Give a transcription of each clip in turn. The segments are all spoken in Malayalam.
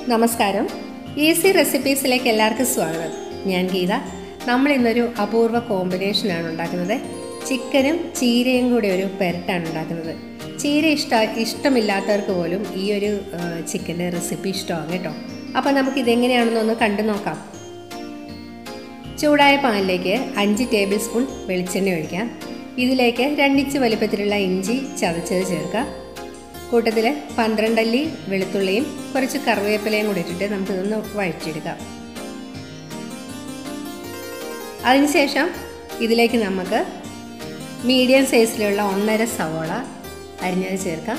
നമസ്കാരം ഈസി റെസിപ്പീസിലേക്ക് എല്ലാവർക്കും സ്വാഗതം ഞാൻ ഗീത നമ്മൾ ഇന്നൊരു അപൂർവ കോമ്പിനേഷനാണ് ഉണ്ടാക്കുന്നത് ചിക്കനും ചീരയും കൂടി ഒരു പെരട്ടാണ് ഉണ്ടാക്കുന്നത് ചീര ഇഷ്ട ഇഷ്ടമില്ലാത്തവർക്ക് പോലും ഈ ഒരു ചിക്കൻ്റെ റെസിപ്പി ഇഷ്ടമാകും കേട്ടോ അപ്പോൾ നമുക്ക് ഇതെങ്ങനെയാണെന്നൊന്ന് കണ്ടു നോക്കാം ചൂടായ പാനിലേക്ക് അഞ്ച് ടേബിൾ സ്പൂൺ വെളിച്ചെണ്ണ ഒഴിക്കാം ഇതിലേക്ക് രണ്ടിച്ച് വലിപ്പത്തിലുള്ള ഇഞ്ചി ചതച്ചത് ചേർക്കാം കൂട്ടത്തിൽ പന്ത്രണ്ടല്ലി വെളുത്തുള്ളിയും കുറച്ച് കറിവേപ്പിലയും കൂടി ഇട്ടിട്ട് നമുക്കിതൊന്ന് വഴറ്റിയെടുക്കാം അതിനുശേഷം ഇതിലേക്ക് നമുക്ക് മീഡിയം സൈസിലുള്ള ഒന്നര സവോള അരിഞ്ഞത് ചേർക്കാം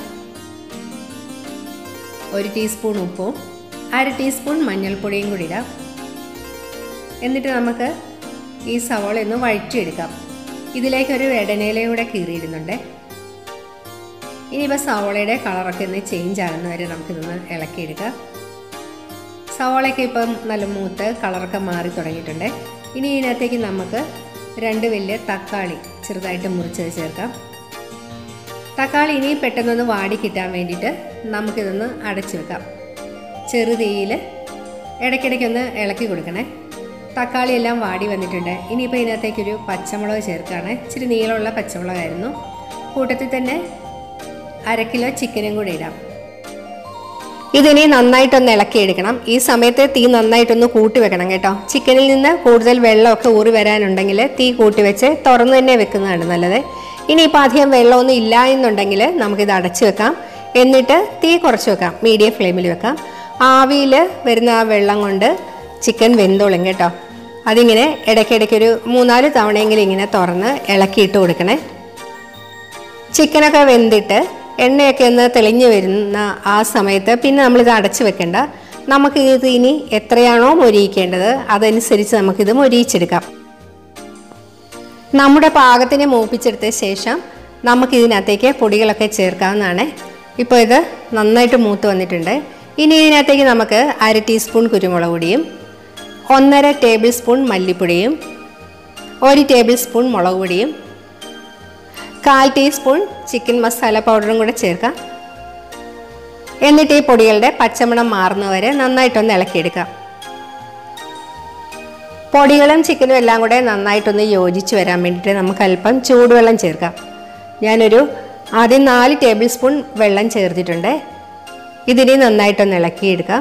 ഒരു ടീസ്പൂൺ ഉപ്പും അര ടീസ്പൂൺ മഞ്ഞൾപ്പൊടിയും കൂടി ഇടാം എന്നിട്ട് നമുക്ക് ഈ സവോള ഒന്ന് വഴറ്റിയെടുക്കാം ഇതിലേക്കൊരു ഇടനയിലയും കൂടെ കീറിയിടുന്നുണ്ട് ഇനിയിപ്പോൾ സവോളയുടെ കളറൊക്കെ ഒന്ന് ചേഞ്ച് ആകുന്ന വരെ നമുക്കിതൊന്ന് ഇളക്കിയെടുക്കാം സവോളയൊക്കെ ഇപ്പം നല്ല മൂത്ത് കളറൊക്കെ മാറി തുടങ്ങിയിട്ടുണ്ട് ഇനി ഇതിനകത്തേക്ക് നമുക്ക് രണ്ട് വലിയ തക്കാളി ചെറുതായിട്ട് മുറിച്ചത് ചേർക്കാം തക്കാളി ഇനി പെട്ടെന്നൊന്ന് വാടി കിട്ടാൻ വേണ്ടിയിട്ട് നമുക്കിതൊന്ന് അടച്ചു വെക്കാം ചെറുതീയിൽ ഇടയ്ക്കിടയ്ക്കൊന്ന് ഇളക്കി കൊടുക്കണേ തക്കാളി എല്ലാം വാടി വന്നിട്ടുണ്ട് ഇനിയിപ്പോൾ ഇതിനകത്തേക്കൊരു പച്ചമുളക് ചേർക്കുകയാണ് ഇച്ചിരി നീളമുള്ള പച്ചമുളകായിരുന്നു കൂട്ടത്തിൽ തന്നെ അര കിലോ ചിക്കനും കൂടി ഇടാം ഇതിനി നന്നായിട്ടൊന്ന് ഇളക്കിയെടുക്കണം ഈ സമയത്ത് തീ നന്നായിട്ടൊന്ന് കൂട്ടി വെക്കണം കേട്ടോ ചിക്കനിൽ നിന്ന് കൂടുതൽ വെള്ളമൊക്കെ ഊറി വരാനുണ്ടെങ്കിൽ തീ കൂട്ടി വെച്ച് തുറന്ന് തന്നെ വെക്കുന്നതാണ് നല്ലത് ഇനിയിപ്പോൾ അധികം വെള്ളമൊന്നും ഇല്ല എന്നുണ്ടെങ്കിൽ നമുക്കിത് അടച്ചു വെക്കാം എന്നിട്ട് തീ കുറച്ച് വെക്കാം മീഡിയം ഫ്ലെയിമിൽ വെക്കാം ആവിയിൽ വരുന്ന ആ വെള്ളം കൊണ്ട് ചിക്കൻ വെന്തോളും കേട്ടോ അതിങ്ങനെ ഇടയ്ക്കിടയ്ക്കൊരു മൂന്നാല് തവണയെങ്കിലും ഇങ്ങനെ തുറന്ന് ഇളക്കിയിട്ട് കൊടുക്കണേ ചിക്കനൊക്കെ വെന്തിട്ട് എണ്ണയൊക്കെ ഒന്ന് തെളിഞ്ഞു വരുന്ന ആ സമയത്ത് പിന്നെ നമ്മളിത് അടച്ചു വെക്കേണ്ട നമുക്ക് ഇത് ഇനി എത്രയാണോ മൊരിയിക്കേണ്ടത് അതനുസരിച്ച് നമുക്കിത് മൊരിയിച്ചെടുക്കാം നമ്മുടെ പാകത്തിന് മൂപ്പിച്ചെടുത്ത ശേഷം നമുക്കിതിനകത്തേക്ക് പൊടികളൊക്കെ ചേർക്കാവുന്നതാണ് ഇപ്പോൾ ഇത് നന്നായിട്ട് മൂത്ത് വന്നിട്ടുണ്ട് ഇനി ഇതിനകത്തേക്ക് നമുക്ക് അര ടീസ്പൂൺ കുരുമുളക് പൊടിയും ഒന്നര ടേബിൾ സ്പൂൺ മല്ലിപ്പൊടിയും ഒരു ടേബിൾ സ്പൂൺ മുളക് പൊടിയും കാൽ ടീസ്പൂൺ ചിക്കൻ മസാല പൗഡറും കൂടെ ചേർക്കാം എന്നിട്ട് ഈ പൊടികളുടെ പച്ചമണം മാറുന്നവരെ നന്നായിട്ടൊന്ന് ഇളക്കിയെടുക്കാം പൊടികളും ചിക്കനും എല്ലാം കൂടെ നന്നായിട്ടൊന്ന് യോജിച്ച് വരാൻ വേണ്ടിയിട്ട് നമുക്ക് അല്പം ചൂടുവെള്ളം ചേർക്കാം ഞാനൊരു ആദ്യം നാല് ടേബിൾ സ്പൂൺ വെള്ളം ചേർത്തിട്ടുണ്ട് ഇതിനെ നന്നായിട്ടൊന്ന് ഇളക്കിയെടുക്കാം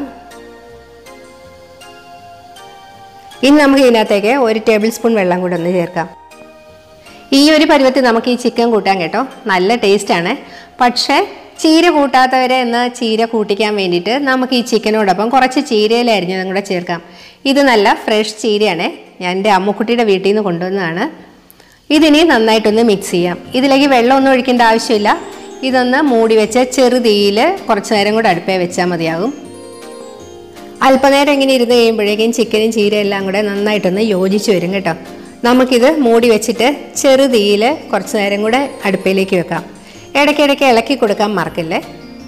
ഇനി നമുക്ക് ഇതിനകത്തേക്ക് ഒരു ടേബിൾ സ്പൂൺ വെള്ളം കൂടെ ഒന്ന് ചേർക്കാം ഈ ഒരു പരുവത്തിൽ നമുക്ക് ഈ ചിക്കൻ കൂട്ടാൻ കേട്ടോ നല്ല ടേസ്റ്റാണ് പക്ഷേ ചീര കൂട്ടാത്തവരെ എന്ന് ചീര കൂട്ടിക്കാൻ വേണ്ടിയിട്ട് നമുക്ക് ഈ ചിക്കനോടൊപ്പം കുറച്ച് ചീരയിലരിഞ്ഞതും കൂടെ ചേർക്കാം ഇത് നല്ല ഫ്രഷ് ചീരയാണ് ഞാൻ എൻ്റെ അമ്മുക്കുട്ടിയുടെ വീട്ടിൽ നിന്ന് കൊണ്ടുവന്നതാണ് ഇതിനി നന്നായിട്ടൊന്ന് മിക്സ് ചെയ്യാം ഇതിലേക്ക് വെള്ളമൊന്നും ഒഴിക്കേണ്ട ആവശ്യമില്ല ഇതൊന്ന് മൂടി വെച്ച് ചെറുതീയിൽ കുറച്ച് നേരം കൂടെ അടുപ്പേ വെച്ചാൽ മതിയാകും അല്പനേരം ഇങ്ങനെ ഇരുന്ന് കഴിയുമ്പോഴേക്കും ചിക്കനും ചീരയും എല്ലാം കൂടെ നന്നായിട്ടൊന്ന് യോജിച്ച് വരും കേട്ടോ നമുക്കിത് മൂടി വെച്ചിട്ട് ചെറുതീയിൽ കുറച്ച് നേരം കൂടെ അടുപ്പിലേക്ക് വെക്കാം ഇടയ്ക്കിടയ്ക്ക് ഇളക്കി കൊടുക്കാൻ മറക്കില്ലേ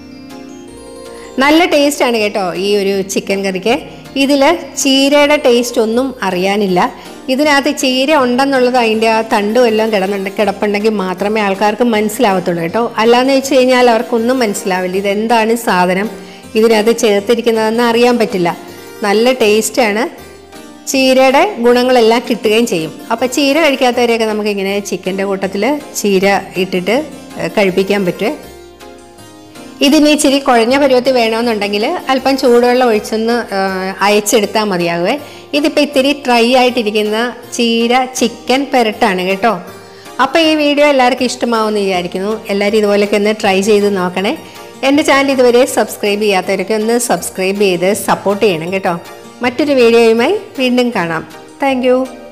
നല്ല ടേസ്റ്റാണ് കേട്ടോ ഈ ഒരു ചിക്കൻ കറിക്ക് ഇതിൽ ചീരയുടെ ടേസ്റ്റ് ഒന്നും അറിയാനില്ല ഇതിനകത്ത് ചീര ഉണ്ടെന്നുള്ളത് അതിൻ്റെ ആ തണ്ടും എല്ലാം കിടന്നുണ്ട് കിടപ്പുണ്ടെങ്കിൽ മാത്രമേ ആൾക്കാർക്ക് മനസ്സിലാവത്തുള്ളൂ കേട്ടോ അല്ലാന്ന് വെച്ച് കഴിഞ്ഞാൽ അവർക്കൊന്നും മനസ്സിലാവില്ല ഇതെന്താണ് സാധനം ഇതിനകത്ത് ചേർത്തിരിക്കുന്നതെന്ന് അറിയാൻ പറ്റില്ല നല്ല ടേസ്റ്റാണ് ചീരയുടെ ഗുണങ്ങളെല്ലാം കിട്ടുകയും ചെയ്യും അപ്പോൾ ചീര കഴിക്കാത്തവരെയൊക്കെ നമുക്കിങ്ങനെ ചിക്കൻ്റെ കൂട്ടത്തിൽ ചീര ഇട്ടിട്ട് കഴിപ്പിക്കാൻ പറ്റുമേ ഇതിനി ഇച്ചിരി കുഴഞ്ഞ പരുവത്തിൽ വേണമെന്നുണ്ടെങ്കിൽ അല്പം ചൂടുവെള്ളം ഒഴിച്ചൊന്ന് അയച്ചെടുത്താൽ മതിയാകുമേ ഇതിപ്പോൾ ഇത്തിരി ഡ്രൈ ആയിട്ടിരിക്കുന്ന ചീര ചിക്കൻ പെരട്ടാണ് കേട്ടോ അപ്പോൾ ഈ വീഡിയോ എല്ലാവർക്കും ഇഷ്ടമാവുമെന്ന് വിചാരിക്കുന്നു എല്ലാവരും ഇതുപോലെയൊക്കെ ഒന്ന് ട്രൈ ചെയ്ത് നോക്കണേ എൻ്റെ ചാനൽ ഇതുവരെ സബ്സ്ക്രൈബ് ചെയ്യാത്തവരൊക്കെ ഒന്ന് സബ്സ്ക്രൈബ് ചെയ്ത് സപ്പോർട്ട് ചെയ്യണം കേട്ടോ മറ്റൊരു വീഡിയോയുമായി വീണ്ടും കാണാം താങ്ക്